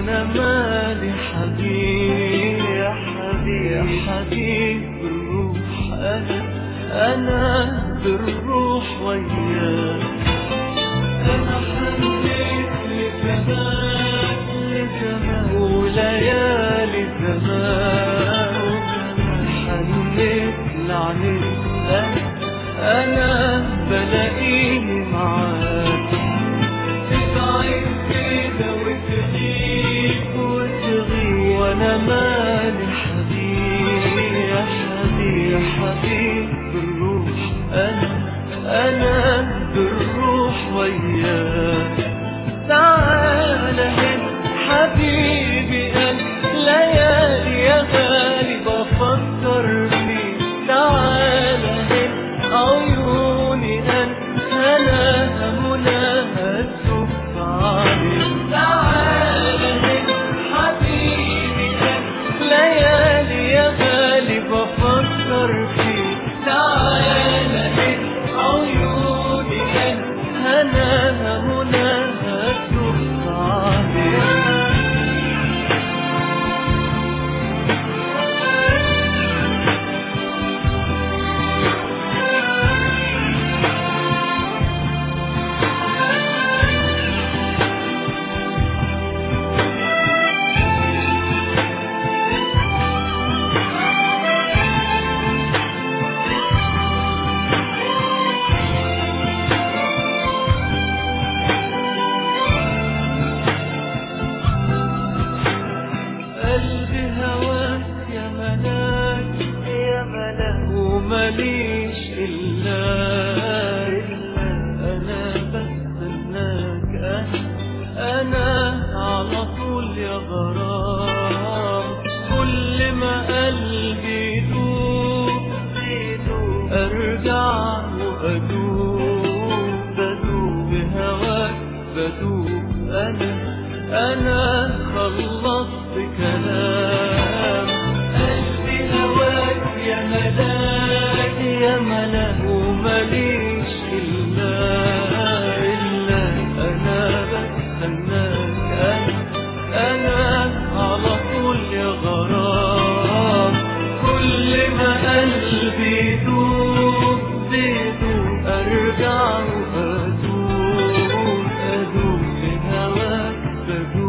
وانا مالي حبيب يا حبيب يا حبيب بالروح انا انا بالروح وياك انا حنيت لزمان لزمان وليالي زمان حنيت لعنيت انا بلاقيني معاك تبعد كده وتغيب وتغيب وانا مالي حبيب يا حبيب يا حبيب بالروح انا انا بالروح وياك تعال هنا حبيبي انا ليالي يا غالي بفكر فيك تعال هنا عيوني انا انا مناها تشوف عليك تعال هنا حبيبي انا ليالي يا غالي بفكر فيك تعال هنا عيوني انا انا مناها تشوف عليك قلبي هواك يا ملاك يا ملاك ومليش إلا أنا بستناك أنا أنا على طول يا غرام كل ما قلبي يدوب أرجع وأدوب بدوب بهواك بدوب أنا أنا خلصت كلام قلبي هواك يا ملاك يا ملاك ومليش إلا إلا أنا بستناك أنا أنا على طول يا غرام كل ما قلبي يدوب بيدوب أرجع وأدوب أدوب بهواك بدوب